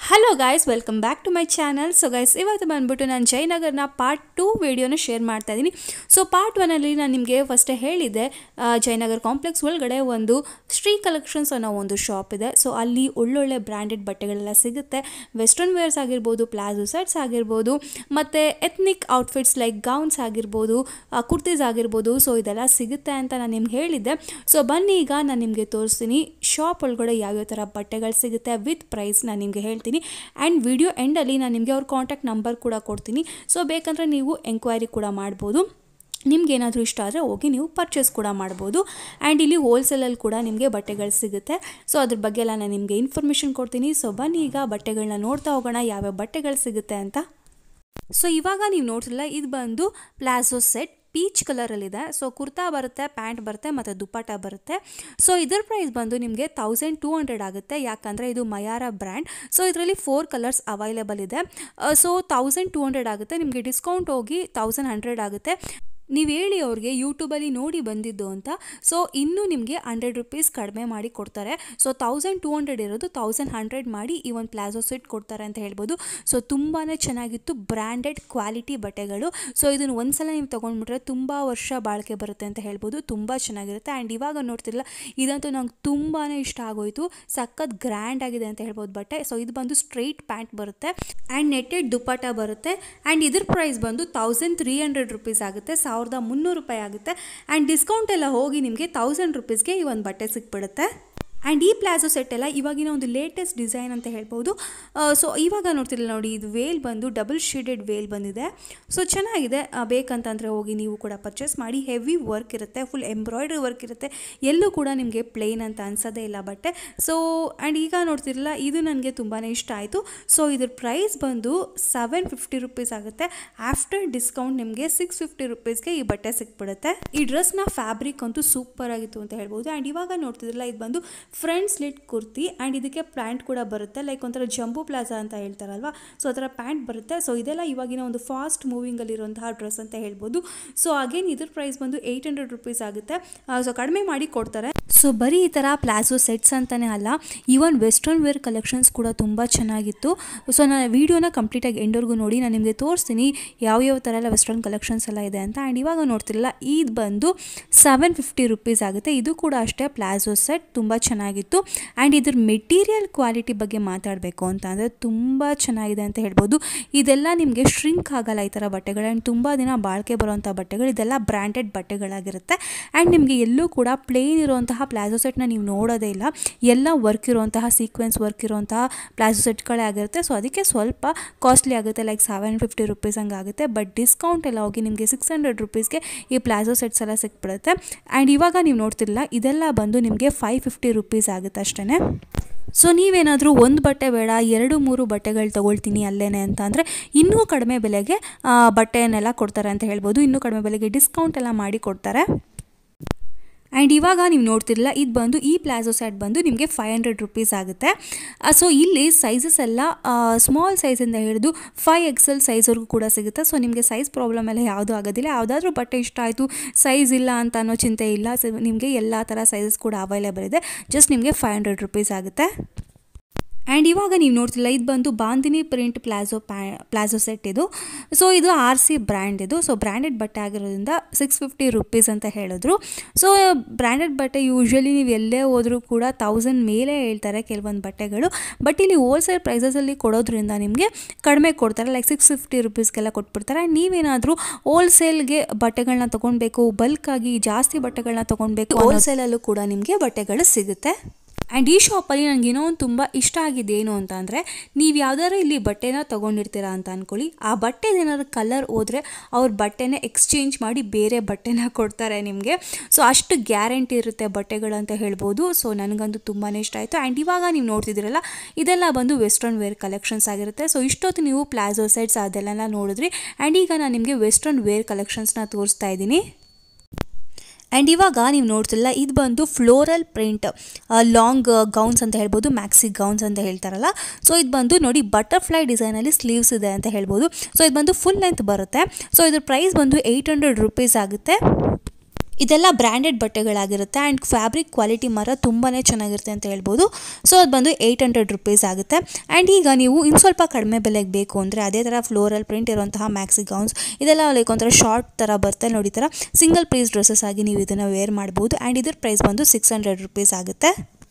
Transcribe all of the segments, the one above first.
Hello guys welcome back to my channel so guys ಇವತ್ತು ಬಂದ್ಬಿಟ್ಟು ನಾನು ಜಯನಗರ್ನ ಪಾರ್ಟ್ ಟೂ ವಿಡಿಯೋನ ಶೇರ್ ಮಾಡ್ತಾ ಇದ್ದೀನಿ ಸೊ ಪಾರ್ಟ್ ಒನಲ್ಲಿ ನಾನು ನಿಮಗೆ ಫಸ್ಟೇ ಹೇಳಿದ್ದೆ ಆ, ಜಯನಗರ್ ಕಾಂಪ್ಲೆಕ್ಸ್ ಒಳಗಡೆ ಒಂದು ಶ್ರೀ ಕಲೆಕ್ಷನ್ಸ್ ಅನ್ನೋ ಒಂದು ಶಾಪ್ ಇದೆ ಸೊ ಅಲ್ಲಿ ಒಳ್ಳೊಳ್ಳೆ ಬ್ರ್ಯಾಂಡೆಡ್ ಬಟ್ಟೆಗಳೆಲ್ಲ ಸಿಗುತ್ತೆ ವೆಸ್ಟರ್ನ್ ವೇರ್ಸ್ ಆಗಿರ್ಬೋದು ಪ್ಲಾಜೋ ಸೆಟ್ಸ್ ಆಗಿರ್ಬೋದು ಮತ್ತು ಎತ್ನಿಕ್ ಔಟ್ಫಿಟ್ಸ್ ಲೈಕ್ ಗೌನ್ಸ್ ಆಗಿರ್ಬೋದು ಕುರ್ತೀಸ್ ಆಗಿರ್ಬೋದು ಸೊ ಇದೆಲ್ಲ ಸಿಗುತ್ತೆ ಅಂತ ನಾನು ನಿಮ್ಗೆ ಹೇಳಿದ್ದೆ ಸೊ ಬನ್ನಿ ಈಗ ನಾನು ನಿಮಗೆ ತೋರಿಸ್ತೀನಿ ಶಾಪ್ ಒಳಗಡೆ ಯಾವ್ಯಾವ ಥರ ಬಟ್ಟೆಗಳು ಸಿಗುತ್ತೆ ವಿತ್ ಪ್ರೈಸ್ ನಾನು ನಿಮಗೆ ಹೇಳ್ತೀನಿ ಆ್ಯಂಡ್ ವಿಡಿಯೋ ಎಂಡಲ್ಲಿ ನಾನು ನಿಮಗೆ ಅವ್ರ ಕಾಂಟ್ಯಾಕ್ಟ್ ನಂಬರ್ ಕೂಡ ಕೊಡ್ತೀನಿ ಸೊ ಬೇಕಂದರೆ ನೀವು ಎಂಕ್ವೈರಿ ಕೂಡ ಮಾಡ್ಬೋದು ನಿಮ್ಗೆ ಏನಾದರೂ ಇಷ್ಟ ಆದರೆ ಹೋಗಿ ನೀವು ಪರ್ಚೇಸ್ ಕೂಡ ಮಾಡ್ಬೋದು ಆ್ಯಂಡ್ ಇಲ್ಲಿ ಹೋಲ್ಸೇಲಲ್ಲಿ ಕೂಡ ನಿಮಗೆ ಬಟ್ಟೆಗಳು ಸಿಗುತ್ತೆ ಸೊ ಅದ್ರ ಬಗ್ಗೆ ಎಲ್ಲ ನಾನು ನಿಮಗೆ ಇನ್ಫಾರ್ಮೇಷನ್ ಕೊಡ್ತೀನಿ ಸೊ ಬನ್ನಿ ಈಗ ಬಟ್ಟೆಗಳನ್ನ ನೋಡ್ತಾ ಹೋಗೋಣ ಯಾವ್ಯಾವ ಬಟ್ಟೆಗಳು ಸಿಗುತ್ತೆ ಅಂತ ಸೊ ಇವಾಗ ನೀವು ನೋಡ್ತಿಲ್ಲ ಇದು ಬಂದು ಪ್ಲಾಜೋ ಸೆಟ್ ಪೀಚ್ ಕಲರಲ್ಲಿದೆ ಸೊ ಕುರ್ತಾ ಬರುತ್ತೆ ಪ್ಯಾಂಟ್ ಬರುತ್ತೆ ಮತ್ತು ದುಪ್ಪಟ್ಟ ಬರುತ್ತೆ ಸೊ ಇದ್ರ ಪ್ರೈಸ್ ಬಂದು ನಿಮಗೆ ತೌಸಂಡ್ ಟೂ ಹಂಡ್ರೆಡ್ ಆಗುತ್ತೆ ಯಾಕಂದರೆ ಇದು ಮಯಾರ ಬ್ರ್ಯಾಂಡ್ ಸೊ ಇದರಲ್ಲಿ ಫೋರ್ ಕಲರ್ಸ್ ಅವೈಲೇಬಲ್ ಇದೆ ಸೊ ತೌಸಂಡ್ ಟೂ ಹಂಡ್ರೆಡ್ ಆಗುತ್ತೆ ನಿಮಗೆ ಡಿಸ್ಕೌಂಟ್ ಹೋಗಿ ತೌಸಂಡ್ ಹಂಡ್ರೆಡ್ ಆಗುತ್ತೆ ನೀವು ಹೇಳಿ ಅವ್ರಿಗೆ ಯೂಟ್ಯೂಬಲ್ಲಿ ನೋಡಿ ಬಂದಿದ್ದು ಅಂತ ಸೊ ಇನ್ನೂ ನಿಮಗೆ ಹಂಡ್ರೆಡ್ ರುಪೀಸ್ ಕಡಿಮೆ ಮಾಡಿ ಕೊಡ್ತಾರೆ ಸೊ ತೌಸಂಡ್ ಟೂ ಹಂಡ್ರೆಡ್ ಇರೋದು ತೌಸಂಡ್ ಹಂಡ್ರೆಡ್ ಮಾಡಿ ಈ ಒಂದು ಪ್ಲಾಜೋ ಸೆಟ್ ಕೊಡ್ತಾರೆ ಅಂತ ಹೇಳ್ಬೋದು ಸೊ ತುಂಬಾ ಚೆನ್ನಾಗಿತ್ತು ಬ್ರ್ಯಾಂಡೆಡ್ ಕ್ವಾಲಿಟಿ ಬಟ್ಟೆಗಳು ಸೊ ಇದನ್ನು ಒಂದ್ಸಲ ನೀವು ತೊಗೊಂಡ್ಬಿಟ್ರೆ ತುಂಬ ವರ್ಷ ಬಾಳಿಕೆ ಬರುತ್ತೆ ಅಂತ ಹೇಳ್ಬೋದು ತುಂಬ ಚೆನ್ನಾಗಿರುತ್ತೆ ಆ್ಯಂಡ್ ಇವಾಗ ನೋಡ್ತಿರಲ್ಲ ಇದಂತೂ ನಂಗೆ ತುಂಬಾ ಇಷ್ಟ ಆಗೋಯ್ತು ಸಖತ್ ಗ್ರ್ಯಾಂಡ್ ಆಗಿದೆ ಅಂತ ಹೇಳ್ಬೋದು ಬಟ್ಟೆ ಸೊ ಇದು ಬಂದು ಸ್ಟ್ರೈಟ್ ಪ್ಯಾಂಟ್ ಬರುತ್ತೆ ಆ್ಯಂಡ್ ನೆಟ್ಟೆಡ್ ದುಪ್ಪಟ ಬರುತ್ತೆ ಆ್ಯಂಡ್ ಇದ್ರ ಪ್ರೈಸ್ ಬಂದು ತೌಸಂಡ್ ತ್ರೀ ಹಂಡ್ರೆಡ್ ರುಪೀಸ್ ಆಗುತ್ತೆ ಸಾವಿರದ ಮುನ್ನೂರು ರೂಪಾಯಿ ಆಗುತ್ತೆ ಆ್ಯಂಡ್ ಡಿಸ್ಕೌಂಟ್ ಎಲ್ಲ ಹೋಗಿ ನಿಮಗೆ ತೌಸಂಡ್ ರುಪೀಸ್ಗೆ ಈ ಒಂದು ಬಟ್ಟೆ ಸಿಕ್ಬಿಡುತ್ತೆ ಆ್ಯಂಡ್ ಈ ಪ್ಲಾಜೋ ಸೆಟ್ ಎಲ್ಲ ಇವಾಗಿನ ಒಂದು ಲೇಟೆಸ್ಟ್ ಡಿಸೈನ್ ಅಂತ ಹೇಳ್ಬೋದು ಸೊ ಇವಾಗ ನೋಡ್ತಿರಲ್ಲ ನೋಡಿ ಇದು ವೇಲ್ ಬಂದು ಡಬಲ್ ಶೇಡೆಡ್ ವೇಲ್ ಬಂದಿದೆ ಸೊ ಚೆನ್ನಾಗಿದೆ ಆ, ಬೇಕಂತಂದರೆ ಹೋಗಿ ನೀವು ಕೂಡ ಪರ್ಚೇಸ್ ಮಾಡಿ ಹೆವಿ ವರ್ಕ್ ಇರುತ್ತೆ ಫುಲ್ ಎಂಬ್ರಾಯ್ಡ್ರಿ ವರ್ಕ್ ಇರುತ್ತೆ ಎಲ್ಲೂ ಕೂಡ ನಿಮಗೆ ಪ್ಲೇನ್ ಅಂತ ಅನ್ಸೋದೇ ಇಲ್ಲ ಬಟ್ಟೆ ಸೊ ಆ್ಯಂಡ್ ಈಗ ನೋಡ್ತಿರಲ್ಲ ಇದು ನನಗೆ ತುಂಬಾ ಇಷ್ಟ ಆಯಿತು ಸೊ ಇದ್ರ ಪ್ರೈಸ್ ಬಂದು ಸೆವೆನ್ ಫಿಫ್ಟಿ ರುಪೀಸ್ ಆಗುತ್ತೆ ಆಫ್ಟರ್ ಡಿಸ್ಕೌಂಟ್ ನಿಮಗೆ ಸಿಕ್ಸ್ ಫಿಫ್ಟಿ ರುಪೀಸ್ಗೆ ಈ ಬಟ್ಟೆ ಸಿಕ್ಬಿಡುತ್ತೆ ಈ ಡ್ರೆಸ್ನ ಫ್ಯಾಬ್ರಿಕ್ ಅಂತೂ ಸೂಪರ್ ಆಗಿತ್ತು ಅಂತ ಹೇಳ್ಬೋದು ಆ್ಯಂಡ್ ಇವಾಗ ನೋಡ್ತಿದ್ರಲ್ಲ ಇದು ಬಂದು ಫ್ರಂಟ್ ಸ್ಲಿಟ್ ಕುರ್ತಿ ಆ್ಯಂಡ್ ಇದಕ್ಕೆ ಪ್ಯಾಂಟ್ ಕೂಡ ಬರುತ್ತೆ ಲೈಕ್ ಒಂಥರ ಜಂಬೂ ಪ್ಲಾಜಾ ಅಂತ ಹೇಳ್ತಾರಲ್ವಾ ಸೊ ಆ ಥರ ಪ್ಯಾಂಟ್ ಬರುತ್ತೆ ಸೊ ಇದೆಲ್ಲ ಇವಾಗಿನ ಒಂದು ಫಾಸ್ಟ್ ಮೂವಿಂಗಲ್ಲಿರುವಂತಹ ಡ್ರೆಸ್ ಅಂತ ಹೇಳ್ಬೋದು ಸೊ ಅಗೇನ್ ಇದ್ರ ಪ್ರೈಸ್ ಬಂದು ಏಯ್ಟ್ ಹಂಡ್ರೆಡ್ ರುಪೀಸ್ ಆಗುತ್ತೆ ಸೊ ಕಡಿಮೆ ಮಾಡಿ ಕೊಡ್ತಾರೆ ಸೊ ಬರೀ ಈ ಥರ ಪ್ಲಾಜೋ ಸೆಟ್ಸ್ ಅಂತಲೇ ಅಲ್ಲ ಈವನ್ ವೆಸ್ಟರ್ನ್ ವೇರ್ ಕಲೆಕ್ಷನ್ಸ್ ಕೂಡ ತುಂಬ ಚೆನ್ನಾಗಿತ್ತು ಸೊ ನಾನು ವೀಡಿಯೋನ ಕಂಪ್ಲೀಟಾಗಿ ಎಂಡವರೆಗೂ ನೋಡಿ ನಾನು ನಿಮಗೆ ತೋರಿಸ್ತೀನಿ ಯಾವ್ಯಾವ ಥರ ಎಲ್ಲ ವೆಸ್ಟರ್ನ್ ಕಲೆಕ್ಷನ್ಸ್ ಎಲ್ಲ ಇದೆ ಅಂತ ಆ್ಯಂಡ್ ಇವಾಗ ನೋಡ್ತಿರಲ್ಲ ಇದು ಬಂದು ಸೆವೆನ್ ಫಿಫ್ಟಿ ರುಪೀಸ್ ಆಗುತ್ತೆ ಇದು ಕೂಡ ಅಷ್ಟೇ ಪ್ಲಾಜೋ ಸೆಟ್ ತುಂಬ ಚೆನ್ನಾಗಿತ್ತು ಆ್ಯಂಡ್ ಇದ್ರ ಮೆಟೀರಿಯಲ್ ಕ್ವಾಲಿಟಿ ಬಗ್ಗೆ ಮಾತಾಡಬೇಕು ಅಂತ ಅಂದರೆ ತುಂಬ ಚೆನ್ನಾಗಿದೆ ಅಂತ ಹೇಳ್ಬೋದು ಇದೆಲ್ಲ ನಿಮಗೆ ಶ್ರಿಂಕ್ ಆಗಲ್ಲ ಈ ಥರ ಬಟ್ಟೆಗಳು ಆ್ಯಂಡ್ ತುಂಬ ದಿನ ಬಾಳಿಕೆ ಬರುವಂಥ ಬಟ್ಟೆಗಳು ಇದೆಲ್ಲ ಬ್ರ್ಯಾಂಡೆಡ್ ಬಟ್ಟೆಗಳಾಗಿರುತ್ತೆ ಆ್ಯಂಡ್ ನಿಮಗೆ ಎಲ್ಲೂ ಕೂಡ ಪ್ಲೇನ್ ಇರುವಂತಹ ಪ್ಲಾಜೋ ಸೆಟ್ನ ನೀವು ನೋಡೋದೇ ಇಲ್ಲ ಎಲ್ಲ ವರ್ಕ್ ಇರುವಂತಹ ಸೀಕ್ವೆನ್ಸ್ ವರ್ಕ್ ಇರುವಂತಹ ಪ್ಲಾಜೋ ಸೆಟ್ಗಳೇ ಆಗಿರುತ್ತೆ ಸೊ ಅದಕ್ಕೆ ಸ್ವಲ್ಪ ಕಾಸ್ಟ್ಲಿ ಆಗುತ್ತೆ ಲೈಕ್ ಸೆವೆನ್ ಫಿಫ್ಟಿ ರುಪೀಸ್ ಹಂಗೆ ಆಗುತ್ತೆ ಬಟ್ ಡಿಸ್ಕೌಂಟ್ ಎಲ್ಲ ಹೋಗಿ ನಿಮಗೆ ಸಿಕ್ಸ್ ಹಂಡ್ರೆಡ್ ರುಪೀಸ್ಗೆ ಈ ಪ್ಲಾಜೋ ಸೆಟ್ಸ್ ಎಲ್ಲ ಸಿಕ್ಬಿಡುತ್ತೆ ಆ್ಯಂಡ್ ಇವಾಗ ನೀವು ನೋಡ್ತಿರಲ್ಲ ಇದೆಲ್ಲ ಬಂದು ನಿಮಗೆ ಫೈವ್ ಫಿಫ್ಟಿ ರುಪೀಸ್ ಆಗುತ್ತೆ ಅಷ್ಟೇ ಸೊ ನೀವೇನಾದರೂ ಒಂದು ಬಟ್ಟೆ ಬೇಡ ಎರಡು ಮೂರು ಬಟ್ಟೆಗಳು ತೊಗೊಳ್ತೀನಿ ಅಲ್ಲೇನೆ ಅಂತ ಅಂದರೆ ಇನ್ನೂ ಕಡಿಮೆ ಬೆಲೆಗೆ ಆ, ಬಟ್ಟೆಯನ್ನೆಲ್ಲ ಕೊಡ್ತಾರೆ ಅಂತ ಹೇಳ್ಬೋದು ಇನ್ನೂ ಕಡಿಮೆ ಬೆಲೆಗೆ ಡಿಸ್ಕೌಂಟ್ ಎಲ್ಲ ಮಾಡಿ ಕೊಡ್ತಾರೆ ಆ್ಯಂಡ್ ಇವಾಗ ನೀವು ನೋಡ್ತಿರಲ್ಲ ಇದು ಬಂದು ಈ ಪ್ಲಾಜೋ ಸೆಟ್ ಬಂದು ನಿಮಗೆ ಫೈವ್ ಹಂಡ್ರೆಡ್ ರುಪೀಸ್ ಆಗುತ್ತೆ ಸೊ ಇಲ್ಲಿ ಸೈಜಸ್ ಎಲ್ಲ ಸ್ಮಾಲ್ ಸೈಜಿಂದ ಹಿಡಿದು ಫೈವ್ ಎಕ್ಸೆಲ್ ಸೈಜ್ವರೆಗೂ ಕೂಡ ಸಿಗುತ್ತೆ ಸೊ ನಿಮಗೆ ಸೈಜ್ ಪ್ರಾಬ್ಲಮ್ ಎಲ್ಲ ಯಾವುದೂ ಆಗೋದಿಲ್ಲ ಯಾವುದಾದ್ರೂ ಬಟ್ಟೆ ಇಷ್ಟ ಆಯಿತು ಸೈಜ್ ಇಲ್ಲ ಅಂತ ಅನ್ನೋ ಚಿಂತೆ ಇಲ್ಲ ಸೊ ನಿಮಗೆ ಎಲ್ಲ ಥರ ಸೈಜಸ್ ಕೂಡ ಅವೈಲೇಬಲ್ ಇದೆ ಜಸ್ಟ್ ನಿಮಗೆ ಫೈವ್ ಹಂಡ್ರೆಡ್ ರುಪೀಸ್ ಆಗುತ್ತೆ ಆ್ಯಂಡ್ ಇವಾಗ ನೀವು ನೋಡ್ತಿಲ್ಲ ಇದು ಬಂದು ಬಾಂದಿನಿ ಪ್ರಿಂಟ್ ಪ್ಲಾಜೋ ಪ್ಯಾ ಪ್ಲಾಜೋ ಸೆಟ್ ಇದು ಸೊ ಇದು ಆರ್ ಸಿ ಬ್ರ್ಯಾಂಡ್ ಇದು ಸೊ ಬ್ರ್ಯಾಂಡೆಡ್ ಬಟ್ಟೆ ಆಗಿರೋದ್ರಿಂದ ಸಿಕ್ಸ್ ಫಿಫ್ಟಿ ರುಪೀಸ್ ಅಂತ ಹೇಳಿದ್ರು ಸೊ ಬ್ರ್ಯಾಂಡೆಡ್ ಬಟ್ಟೆ ಯೂಶ್ವಲಿ ನೀವು ಎಲ್ಲೇ ಹೋದರೂ ಕೂಡ ತೌಸಂಡ್ ಮೇಲೆ ಹೇಳ್ತಾರೆ ಕೆಲವೊಂದು ಬಟ್ಟೆಗಳು ಬಟ್ ಇಲ್ಲಿ ಹೋಲ್ಸೇಲ್ ಪ್ರೈಸಸಲ್ಲಿ ಕೊಡೋದ್ರಿಂದ ನಿಮಗೆ ಕಡಿಮೆ ಕೊಡ್ತಾರೆ ಲೈಕ್ ಸಿಕ್ಸ್ ಫಿಫ್ಟಿ ರುಪೀಸ್ಗೆಲ್ಲ ಕೊಟ್ಬಿಡ್ತಾರೆ ಆ್ಯಂಡ್ ನೀವೇನಾದರೂ ಹೋಲ್ಸೇಲ್ಗೆ ಬಟ್ಟೆಗಳನ್ನ ತೊಗೊಳ್ಬೇಕು ಬಲ್ಕಾಗಿ ಜಾಸ್ತಿ ಬಟ್ಟೆಗಳನ್ನ ತೊಗೊಳ್ಬೇಕು ಹೋಲ್ಸೇಲಲ್ಲೂ ಕೂಡ ನಿಮಗೆ ಬಟ್ಟೆಗಳು ಸಿಗುತ್ತೆ ಆ್ಯಂಡ್ ಈ ಶಾಪಲ್ಲಿ ನನಗೆ ಏನೋ ಒಂದು ತುಂಬ ಇಷ್ಟ ಆಗಿದೆ ಏನು ಅಂತ ಅಂದರೆ ನೀವು ಯಾವ್ದಾದ್ರು ಇಲ್ಲಿ ಬಟ್ಟೆನ ತೊಗೊಂಡಿರ್ತೀರಾ ಅಂತ ಅಂದ್ಕೊಳ್ಳಿ ಆ ಬಟ್ಟೆದು ಏನಾದ್ರು ಕಲರ್ ಹೋದರೆ ಅವ್ರ ಬಟ್ಟೆನ ಎಕ್ಸ್ಚೇಂಜ್ ಮಾಡಿ ಬೇರೆ ಬಟ್ಟೆನ ಕೊಡ್ತಾರೆ ನಿಮಗೆ ಸೊ ಅಷ್ಟು ಗ್ಯಾರಂಟಿ ಇರುತ್ತೆ ಬಟ್ಟೆಗಳು ಅಂತ ಹೇಳ್ಬೋದು ಸೊ ನನಗಂತೂ ತುಂಬಾ ಇಷ್ಟ ಆಯಿತು ಆ್ಯಂಡ್ ಇವಾಗ ನೀವು ನೋಡ್ತಿದ್ದೀರಲ್ಲ ಇದೆಲ್ಲ ಬಂದು ವೆಸ್ಟರ್ನ್ ವೇರ್ ಕಲೆಕ್ಷನ್ಸ್ ಆಗಿರುತ್ತೆ ಸೊ ಇಷ್ಟೊತ್ತು ನೀವು ಪ್ಲಾಜೋ ಸೆಟ್ಸ್ ಅದೆಲ್ಲ ನೋಡಿದ್ರಿ ಆ್ಯಂಡ್ ಈಗ ನಾನು ನಿಮಗೆ ವೆಸ್ಟರ್ನ್ ವೇರ್ ಕಲೆಕ್ಷನ್ಸ್ನ ತೋರಿಸ್ತಾ ಇದ್ದೀನಿ ಆ್ಯಂಡ್ ಇವಾಗ ನೀವು ನೋಡ್ತಿಲ್ಲ ಇದು ಬಂದು ಫ್ಲೋರಲ್ ಪ್ರಿಂಟ್ ಲಾಂಗ್ ಗೌನ್ಸ್ ಅಂತ ಹೇಳ್ಬೋದು ಮ್ಯಾಕ್ಸಿ ಗೌನ್ಸ್ ಅಂತ ಹೇಳ್ತಾರಲ್ಲ ಸೊ ಇದು ಬಂದು ನೋಡಿ ಬಟರ್ಫ್ಲೈ ಡಿಸೈನಲ್ಲಿ ಸ್ಲೀವ್ಸ್ ಇದೆ ಅಂತ ಹೇಳ್ಬೋದು ಸೊ ಇದು ಬಂದು ಫುಲ್ ಲೆಂತ್ ಬರುತ್ತೆ ಸೊ ಇದ್ರ ಪ್ರೈಸ್ ಬಂದು ಏಯ್ಟ್ ಹಂಡ್ರೆಡ್ ರುಪೀಸ್ ಆಗುತ್ತೆ ಇದೆಲ್ಲ ಬ್ರ್ಯಾಂಡೆಡ್ ಬಟ್ಟೆಗಳಾಗಿರುತ್ತೆ ಆ್ಯಂಡ್ ಫ್ಯಾಬ್ರಿಕ್ ಕ್ವಾಲಿಟಿ ಮಾತ್ರ ತುಂಬಾ ಚೆನ್ನಾಗಿರುತ್ತೆ ಅಂತ ಹೇಳ್ಬೋದು ಸೊ ಅದು ಬಂದು ಏಯ್ಟ್ ಹಂಡ್ರೆಡ್ ರುಪೀಸ್ ಆಗುತ್ತೆ ಆ್ಯಂಡ್ ಈಗ ನೀವು ಇನ್ನು ಸ್ವಲ್ಪ ಕಡಿಮೆ ಬೆಲೆಗೆ ಬೇಕು ಅಂದರೆ ಅದೇ ಥರ ಫ್ಲೋರಲ್ ಪ್ರಿಂಟ್ ಇರುವಂತಹ ಮ್ಯಾಕ್ಸಿ ಗೌನ್ಸ್ ಇದೆಲ್ಲ ಲೈಕ್ ಒಂಥರ ಶಾರ್ಟ್ ಥರ ಬರುತ್ತೆ ನೋಡಿ ಥರ ಸಿಂಗಲ್ ಪೀಸ್ ಡ್ರೆಸ್ಸಸ್ ಆಗಿ ನೀವು ಇದನ್ನು ವೇರ್ ಮಾಡ್ಬೋದು ಆ್ಯಂಡ್ ಇದ್ರ ಪ್ರೈಸ್ ಬಂದು ಸಿಕ್ಸ್ ಹಂಡ್ರೆಡ್ ರುಪೀಸ್ ಆಗುತ್ತೆ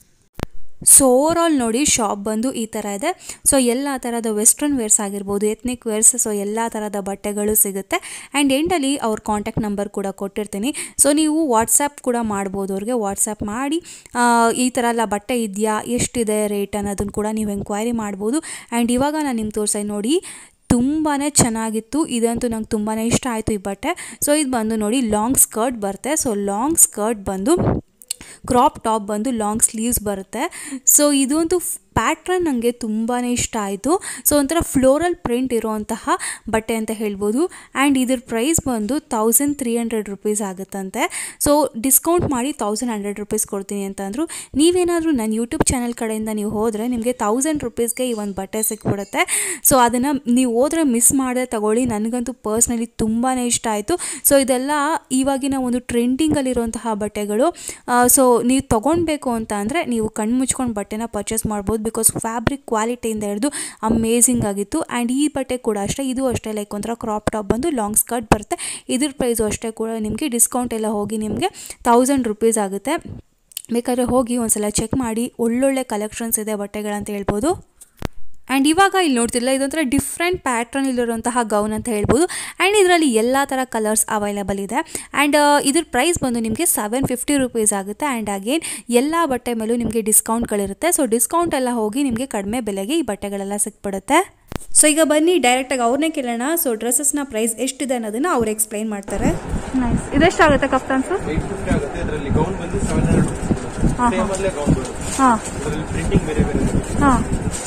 ಸೊ ಓವರಾಲ್ ನೋಡಿ ಶಾಪ್ ಬಂದು ಈ ಥರ ಇದೆ ಸೊ ಎಲ್ಲ ಥರದ ವೆಸ್ಟ್ರನ್ ವೇರ್ಸ್ ಆಗಿರ್ಬೋದು ಎತ್ನಿಕ್ ವೇರ್ಸ್ ಸೊ ಎಲ್ಲ ಥರದ ಬಟ್ಟೆಗಳು ಸಿಗುತ್ತೆ ಆ್ಯಂಡ್ ಎಂಡಲ್ಲಿ ಅವ್ರ ಕಾಂಟ್ಯಾಕ್ಟ್ ನಂಬರ್ ಕೂಡ ಕೊಟ್ಟಿರ್ತೀನಿ ಸೊ ನೀವು ವಾಟ್ಸಪ್ ಕೂಡ ಮಾಡ್ಬೋದು ಅವ್ರಿಗೆ ವಾಟ್ಸಪ್ ಮಾಡಿ ಆ, ಈ ಥರ ಎಲ್ಲ ಬಟ್ಟೆ ಇದೆಯಾ ಎಷ್ಟಿದೆ ರೇಟ್ ಅನ್ನೋದನ್ನು ಕೂಡ ನೀವು ಎಂಕ್ವೈರಿ ಮಾಡ್ಬೋದು ಆ್ಯಂಡ್ ಇವಾಗ ನಾನು ನಿಮ್ಗೆ ತೋರಿಸಿ ನೋಡಿ ತುಂಬಾ ಚೆನ್ನಾಗಿತ್ತು ಇದಂತೂ ನಂಗೆ ತುಂಬಾ ಇಷ್ಟ ಆಯಿತು ಈ ಬಟ್ಟೆ ಸೊ ಇದು ಬಂದು ನೋಡಿ ಲಾಂಗ್ ಸ್ಕರ್ಟ್ ಬರುತ್ತೆ ಸೊ ಲಾಂಗ್ ಸ್ಕರ್ಟ್ ಬಂದು ಕ್ರಾಪ್ ಟಾಪ್ ಬಂದು ಲಾಂಗ್ ಸ್ಲೀವ್ಸ್ ಬರುತ್ತೆ ಸೊ ಇದಂತೂ ಪ್ಯಾಟ್ರನ್ ನನಗೆ ತುಂಬಾ ಇಷ್ಟ ಆಯಿತು ಸೊ ಒಂಥರ ಫ್ಲೋರಲ್ ಪ್ರಿಂಟ್ ಇರುವಂತಹ ಬಟ್ಟೆ ಅಂತ ಹೇಳ್ಬೋದು ಆ್ಯಂಡ್ ಇದ್ರ ಪ್ರೈಸ್ ಬಂದು ತೌಸಂಡ್ ತ್ರೀ ಹಂಡ್ರೆಡ್ ರುಪೀಸ್ ಆಗುತ್ತಂತೆ ಸೊ ಡಿಸ್ಕೌಂಟ್ ಮಾಡಿ ತೌಸಂಡ್ ಹಂಡ್ರೆಡ್ ರುಪೀಸ್ ಕೊಡ್ತೀನಿ ಅಂತಂದರು ನೀವೇನಾದರೂ ನನ್ನ ಯೂಟ್ಯೂಬ್ ಚಾನಲ್ ಕಡೆಯಿಂದ ನೀವು ಹೋದರೆ ನಿಮಗೆ ತೌಸಂಡ್ ರುಪೀಸ್ಗೆ ಈ ಒಂದು ಬಟ್ಟೆ ಸಿಕ್ಬಿಡುತ್ತೆ ಸೊ ಅದನ್ನು ನೀವು ಹೋದರೆ ಮಿಸ್ ಮಾಡದೆ ತಗೊಳ್ಳಿ ನನಗಂತೂ ಪರ್ಸ್ನಲಿ ತುಂಬಾ ಇಷ್ಟ ಆಯಿತು ಸೊ ಇದೆಲ್ಲ ಇವಾಗಿನ ಒಂದು ಟ್ರೆಂಡಿಂಗಲ್ಲಿರುವಂತಹ ಬಟ್ಟೆಗಳು ಸೊ ನೀವು ತೊಗೊಳ್ಬೇಕು ಅಂತ ಅಂದರೆ ನೀವು ಕಣ್ಣು ಮುಚ್ಕೊಂಡು ಬಟ್ಟೆನ ಪರ್ಚೇಸ್ ಮಾಡ್ಬೋದು ಬಿಕಾಸ್ ಫ್ಯಾಬ್ರಿಕ್ ಕ್ವಾಲಿಟಿಯಿಂದ ಹಿಡಿದು ಅಮೇಝಿಂಗ್ ಆಗಿತ್ತು ಆ್ಯಂಡ್ ಈ ಬಟ್ಟೆ ಕೂಡ ಅಷ್ಟೇ ಇದು ಅಷ್ಟೇ ಲೈಕ್ ಒಂಥರ ಕ್ರಾಪ್ ಟಾಪ್ ಬಂದು ಲಾಂಗ್ ಸ್ಕರ್ಟ್ ಬರುತ್ತೆ ಇದ್ರ ಪ್ರೈಸು ಅಷ್ಟೇ ಕೂಡ ನಿಮಗೆ ಡಿಸ್ಕೌಂಟ್ ಎಲ್ಲ ಹೋಗಿ ನಿಮಗೆ ತೌಸಂಡ್ ರುಪೀಸ್ ಆಗುತ್ತೆ ಬೇಕಾದ್ರೆ ಹೋಗಿ ಒಂದ್ಸಲ ಚೆಕ್ ಮಾಡಿ ಒಳ್ಳೊಳ್ಳೆ ಕಲೆಕ್ಷನ್ಸ್ ಇದೆ ಬಟ್ಟೆಗಳಂತ ಹೇಳ್ಬೋದು ಆ್ಯಂಡ್ ಇವಾಗ ಇಲ್ಲಿ ನೋಡ್ತಿಲ್ಲ ಇದೊಂಥರ ಡಿಫ್ರೆಂಟ್ ಪ್ಯಾಟ್ರನ್ ಇಲ್ಲಿರುವಂತಹ ಗೌನ್ ಅಂತ ಹೇಳ್ಬೋದು ಆ್ಯಂಡ್ ಇದರಲ್ಲಿ ಎಲ್ಲ ಥರ ಕಲರ್ಸ್ ಅವೈಲೇಬಲ್ ಇದೆ ಆ್ಯಂಡ್ ಇದ್ರ ಪ್ರೈಸ್ ಬಂದು ನಿಮಗೆ ಸೆವೆನ್ ಫಿಫ್ಟಿ ರುಪೀಸ್ ಆಗುತ್ತೆ ಆ್ಯಂಡ್ ಅಗೇನ್ ಎಲ್ಲ ಬಟ್ಟೆ ಮೇಲೂ ನಿಮಗೆ ಡಿಸ್ಕೌಂಟ್ಗಳಿರುತ್ತೆ ಸೊ ಡಿಸ್ಕೌಂಟ್ ಎಲ್ಲ ಹೋಗಿ ನಿಮಗೆ ಕಡಿಮೆ ಬೆಲೆಗೆ ಈ ಬಟ್ಟೆಗಳೆಲ್ಲ ಸಿಕ್ಬಿಡುತ್ತೆ ಸೊ ಈಗ ಬನ್ನಿ ಡೈರೆಕ್ಟಾಗಿ ಅವ್ರನ್ನೇ ಕೇಳೋಣ ಸೊ ಡ್ರೆಸ್ಸಸ್ನ ಪ್ರೈಸ್ ಎಷ್ಟಿದೆ ಅನ್ನೋದನ್ನ ಅವ್ರು ಎಕ್ಸ್ಪ್ಲೈನ್ ಮಾಡ್ತಾರೆ ನೈಸ್ ಇದೆಷ್ಟಾಗುತ್ತೆ ಕಫ್ತಾನ್ಸು ಏಟ್ ಫಿಫ್ಟಿ ಆಗುತ್ತೆ ಇದರಲ್ಲಿ ಗೌನ್ ಬಂದು ಸೆವೆನ್ ಹಂಡ್ರೆಡ್ ಸೇಮ್ ಅಲ್ಲೇ ಗೌನ್ ಬರುತ್ತೆ ಹಾಂ ಇದರಲ್ಲಿ ಪ್ರಿಂಟಿಂಗ್ ಬೇರೆ ಬೇರೆ ಇರುತ್ತೆ. ಹಾಂ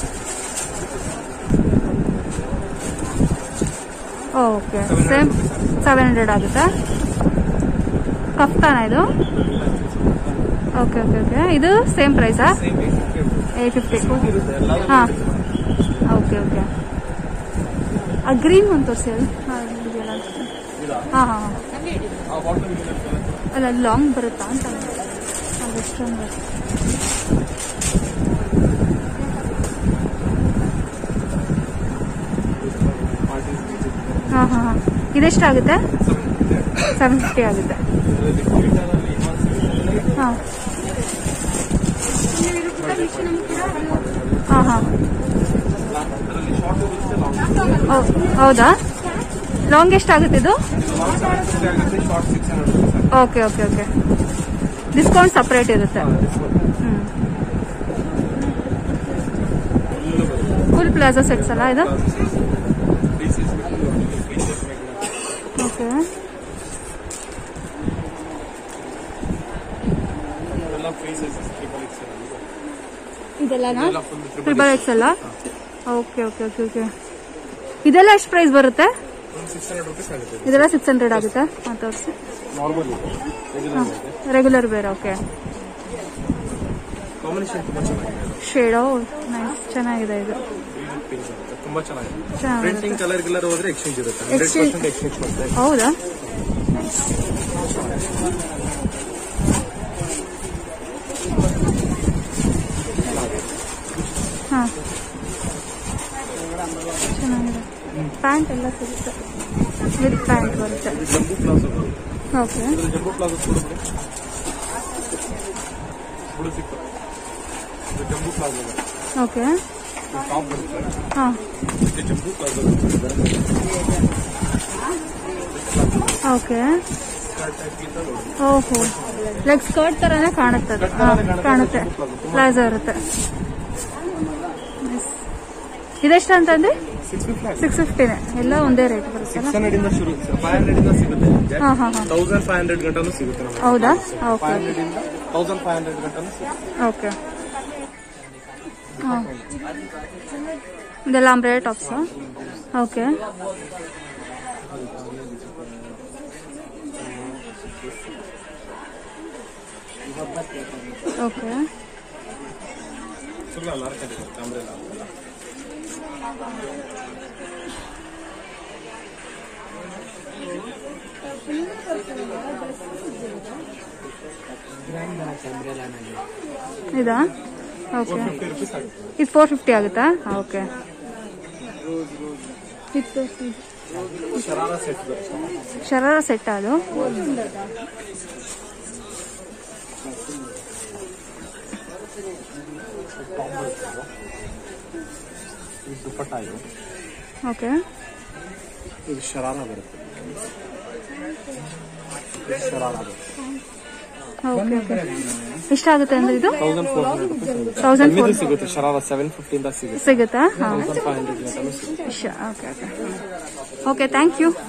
ಓಕೆ ಸೇಮ್ ಸೆವೆನ್ ಹಂಡ್ರೆಡ್ ಆಗುತ್ತಾ ಕಫ್ತಾನ ಇದು ಓಕೆ ಓಕೆ ಓಕೆ ಇದು ಸೇಮ್ ಪ್ರೈಸಾ same eight fifty eight fifty ಇರುತ್ತೆ ಎಲ್ಲ ಹಾಂ ಓಕೆ ಓಕೆ ಆ ಗ್ರೀನ್ ಒಂದು ತೋರಿಸಿ ಅದು ಹಾಂ ಹಾಂ ಹಾಂ ಹಾಂ ಆ ಬಾಟಮ್ ಇರುತ್ತೆ ಅಲ್ಲ ಲಾಂಗ್ ಬರುತ್ತಾ ಅಂತ ವೆಸ್ಟರ್ನ್ ಬರುತ್ತೆ ಹಾಂ ಹಾಂ ಹಾಂ ಇದೆಷ್ಟಾಗುತ್ತೆ ಸೆವೆನ್ ಫಿಫ್ಟಿ ಆಗುತ್ತೆ ಇದರಲ್ಲಿ ಕ್ವಿಂಟಲಲ್ಲಿ ಇನ್ವಾನ್ಸ್ ಇರುತ್ತೆ ಹಾಂ ಹಾಂ ಹಾಂ ಇದರಲ್ಲಿ ಶಾರ್ಟ್ ಇರುತ್ತೆ ಲಾಂಗ್ ಹೌದಾ ಲಾಂಗ್ ಎಷ್ಟಾಗುತ್ತೆ ಇದು ಲಾಂಗ್ ಸೆವೆನ್ ಫಿಫ್ಟಿ ಆಗುತ್ತೆ short six hundred rupees okay okay okay discount separate ಇರುತ್ತೆ ಹ್ಞೂ ಫುಲ್ ಪ್ಲಾಜಾ ಸೆಟ್ಸ್ ಅಲ್ಲ ಇದು ಪೀಸಸ್ ಓಕೆ ಎಲ್ಲ ಪೀಸಸ್ ಟ್ರಿಪಲ್ ಎಕ್ಸ್ ಇದೆಲ್ಲನಾ ಎಲ್ಲ ಫುಲ್ ಟ್ರಿಪಲ್ ಟ್ರಿಬಲ್ ಎಕ್ಸ್ ಅಲ್ಲ ಓಕೆ ಓಕೆ ಓಕೆ ಓಕೆ ಇದೆಲ್ಲ ಎಷ್ಟು ಪ್ರೈಸ್ ಬರುತ್ತೆ ಒಂದು ಸಿಕ್ಸ್ ಹಂಡ್ರೆಡ್ ರುಪೀಸ್ ಆಗುತ್ತೆ ಇದೆಲ್ಲ ಸಿಕ್ಸ್ ಹಂಡ್ರೆಡ್ ಆಗುತ್ತಾ ಹಾಂ ತೋರಿಸಿ ನಾರ್ಮಲ್ ರೆಗ್ಯುಲರ್ ಇದೆ ರೆಗ್ಯುಲರ್ ಬೇರೆ ಓಕೆ ಕಾಂಬಿನೇಷನ್ ತುಂಬಾ ಚೆನ್ನಾಗಿದೆ ಶೇಡೋ ನೈಸ್ ಚೆನ್ನಾಗಿದೆ ಇದು ಪಿಂಕ್ ಆಗುತ್ತೆ ತುಂಬಾ ಚೆನ್ನಾಗಿದೆ ಚೆನ್ನಾಗಿದೆ ಪ್ರಿಂಟಿಂಗ್ ಕಲರ್ ಗಿಲ್ಲರ್ ಹೋದ್ರೆ ಎಕ್ಸ್ಚೇಂಜ್ ಇರುತ್ತೆ ಹಂಡ್ರೆಡ್ Exchange- ಪರ್ಸೆಂಟ್ ಎಕ್ಸ್ಚೇಂಜ್ ಮಾಡ್ತಾರೆ ಹೌದಾ ಹಾಂ ಚೆನ್ನಾಗಿದೆ ಪ್ಯಾಂಟ್ ಎಲ್ಲ ಸಿಗುತ್ತೆ ವಿತ್ ಪ್ಯಾಂಟ್ ಬರುತ್ತೆ ಜಂಬೂ ಪ್ಲಾಜೋ ಓಕೆ ಇದ್ರಲ್ಲಿ ಜಂಬೂ ಪ್ಲಾಜೋ ಕೂಡ ಬಿಡಿ ಹುಡು ಸಿಕ್ತು ಇದು ಜಂಬೂ ಪ್ಲಾಜೋ ಓಕೆ ಟಾಪ್ ಬರುತ್ತೆ ಹಾಂ ಇದು jumbo palazzo okay skirt type ಗಿಂತ ನೋಡಿ ಓಹೋ ಲೈಕ್ ಸ್ಕರ್ಟ್ ಥರನೇ ಕಾಣುತ್ತೆ ಅದು ಹಾಂ ಕಾಣುತ್ತೆ ಪ್ಲಾಜೋ ಇರುತ್ತೆ Nice. ಇದೆಷ್ಟು ಅಂತಂದ್ರೆ ಸಿಕ್ಸ್ ಫಿಫ್ಟಿ ಸಿಕ್ಸ್ ಫಿಫ್ಟಿನೇ ಎಲ್ಲ ಒಂದೇ ರೇಟ್ ಬರುತ್ತಲ್ಲ ಸಿಕ್ಸ್ ಹಂಡ್ರೆಡ್ ಇಂದ ಶುರು ಫೈವ್ ಹಂಡ್ರೆಡ್ ಇಂದ ಸಿಗುತ್ತೆ ಹಾಂ ಹಾಂ ಹಾಂ ತೌಸಂಡ್ ಫೈವ್ ಹಂಡ್ರೆಡ್ ಗಂಟನೂ ಸಿಗುತ್ತೆ ನಮಗೆ ಹೌದಾ ಓಕೆ ಫೈವ್ ಹಂಡ್ರೆಡ್ ಇಂದ ತೌಸಂಡ್ ಫೈವ್ ಹಂಡ್ರೆಡ್ ಗಂಟನೂ ಸಿಗುತ್ತೆ ಓಕೆ ಹಾಂ ಇದೆಲ್ಲ ಅಂಬ್ರೆಲಾ ಟಾಪ್ಸಾ ಓಕೆ ಓಕೆ ಫುಲ್ ಅಲಾರ್ಕನ್ ಇರುತ್ತೆ ಅಂಬ್ರೆಲಾ ಇದಾ ಓಕೆ ಇದು ಫೋರ್ ಫಿಫ್ಟಿ ಆಗುತ್ತಾ ಓಕೆ ಶರಾರ ಸೆಟ್ ಬರುತ್ತೆ ಶರಾರ ಸೆಟ್ ಅದು ಇದು ದುಪ್ಪಟ್ಟ ಇದು ಓಕೆ ಇದು ಶರಾರ ಬರುತ್ತೆ ಇದು ಶರಾರ ಬರುತ್ತೆ ಓಕೆ ಓಕೆ ಎಷ್ಟಾಗುತ್ತೆ ಅಂದ್ರೆ ಇದು thousand four hundred thousand four ಕಮ್ಮಿದು ಸಿಗುತ್ತೆ ಶರಾರ ಸೆವೆನ್ ಫಿಫ್ಟಿಯಿಂದ ಸಿಗುತ್ತೆ ಸಿಗುತ್ತಾ ಹಾಂ ತೌಸಂಡ್ ಫೈವ್ ಹಂಡ್ರೆಡ್ ಗಂಟಲು ಸಿಗುತ್ತೆ okay okay okay thank you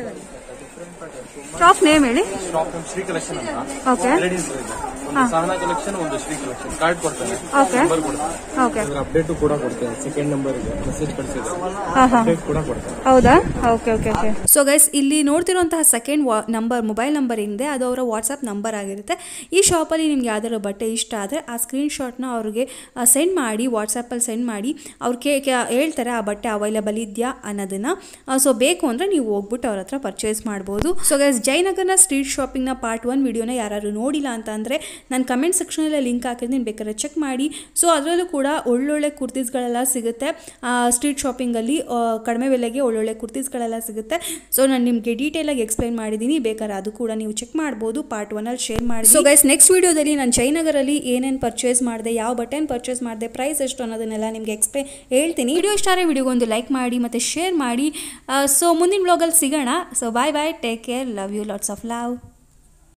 shop name ಹೇಳಿ ಶಾಪ್ ನಮ್ ಶ್ರೀ ಕಲೆಕ್ಷನ್ ಅಂತ ಓಕೆ ಎರಡು ಇದೆ ಒಂದು ಸಹನಾ ಕಲೆಕ್ಷನ್ ಒಂದು ಶ್ರೀ ಕಲೆಕ್ಷನ್ ಕಾರ್ಡ್ ಕೊಡ್ತೇನೆ ಓಕೆ ನಂಬರ್ ಕೊಡ್ತೇನೆ ಓಕೆ ಅದ್ರ ಅಪ್ಡೇಟ್ ಕೂಡ ಕೊಡ್ತೇನೆ ಸೆಕೆಂಡ್ ನಂಬರ್ ಇದೆ ಮೆಸೇಜ್ ಕಳಿಸಿದ್ರೆ ಹಾಂ ಹಾಂ ಅಪ್ಡೇಟ್ ಕೂಡ ಕೊಡ್ತೇನೆ ಹೌದಾ okay okay okay so guys ಇಲ್ಲಿ ನೋಡ್ತಿರುವಂತಹ ಸೆಕೆಂಡ್ ವಾ ನಂಬರ್ ಮೊಬೈಲ್ ನಂಬರ್ ಏನಿದೆ ಅದು ಅವರ ವಾಟ್ಸಪ್ ನಂಬರ್ ಆಗಿರುತ್ತೆ ಈ ಶಾಪಲ್ಲಿ ನಿಮ್ಗೆ ಯಾವ್ದಾದ್ರು ಬಟ್ಟೆ ಇಷ್ಟ ಆದರೆ ಆ ಸ್ಕ್ರೀನ್ಶಾಟ್ನ ಅವ್ರಿಗೆ ಸೆಂಡ್ ಮಾಡಿ ವಾಟ್ಸಪ್ಪಲ್ಲಿ ಸೆಂಡ್ ಮಾಡಿ ಅವ್ರು ಕೇ ಕೇ- ಹೇಳ್ತಾರೆ ಆ ಬಟ್ಟೆ ಅವೈಲೇಬಲ್ ಇದೆಯಾ ಅನ್ನೋದನ್ನು ಸೊ ಬೇಕು ಅಂದರೆ ನೀವು ಹೋಗ್ಬಿಟ್ಟು ಅವ್ರ ಹತ್ರ ಪರ್ಚೇಸ್ ಮಾಡ್ಬೋದು ಸೊ ಗೈಸ್ ಜಯನಗರ್ನ ಸ್ಟ್ರೀಟ್ ಶಾಪಿಂಗ್ನ ಪಾರ್ಟ್ ಒನ್ ವಿಡಿಯೋನ ಯಾರು ನೋಡಿಲ್ಲ ಅಂತ ಅಂದರೆ ನಾನು ಕಮೆಂಟ್ ಸೆಕ್ಷನಲ್ಲಿ ಲಿಂಕ್ ಹಾಕಿರ್ತೀನಿ ಬೇಕಾದ್ರೆ ಚೆಕ್ ಮಾಡಿ ಸೊ ಅದರಲ್ಲೂ ಕೂಡ ಒಳ್ಳೊಳ್ಳೆ ಕುರ್ತೀಸ್ಗಳೆಲ್ಲ ಸಿಗುತ್ತೆ ಸ್ಟ್ರೀಟ್ ಶಾಪಿಂಗಲ್ಲಿ ಕಡಿಮೆ ಬೆಲೆಗೆ ಒಳ್ಳೊಳ್ಳೆ ಕುರ್ತೀಸ್ಗಳೆಲ್ಲ ಸಿಗುತ್ತೆ ಸೊ ನಾನು ನಿಮಗೆ ಡೀಟೇಲಾಗಿ ಎಕ್ಸ್ಪ್ಲೈನ್ ಮಾಡಿದ್ದೀನಿ ಬೇಕಾದ್ರೆ ಅದು ಕೂಡ ನೀವು ಚೆಕ್ ಮಾಡ್ಬೋದು ಪಾರ್ಟ್ ಒನಲ್ಲಿ ಶೇರ್ ಮಾಡಿ ಸೊ ಗೈಸ್ ನೆಕ್ಸ್ಟ್ ವಿಡಿಯೋದಲ್ಲಿ ನಾನು ಜಯನಗರಲ್ಲಿ ಏನೇನು ಪರ್ಚೇಸ್ ಮಾಡಿದೆ ಯಾವ ಬಟ್ಟೆನ ಪರ್ಚೇಸ್ ಮಾಡಿದೆ ಪ್ರೈಸ್ ಎಷ್ಟು ಅನ್ನೋದನ್ನೆಲ್ಲ ನಿಮಗೆ ಎಕ್ಸ್ಪ್ಲೈನ್ ಹೇಳ್ತೀನಿ ವಿಡಿಯೋ ಇಷ್ಟ ಆದರೆ ವಿಡಿಯೋಗೊಂದು ಲೈಕ್ ಮಾಡಿ ಮತ್ತು ಶೇರ್ ಮಾಡಿ ಸೊ ಮುಂದಿನ ಬ್ಲಾಗಲ್ಲಿ ಸಿಗೋಣ so bye bye take care love you lots of love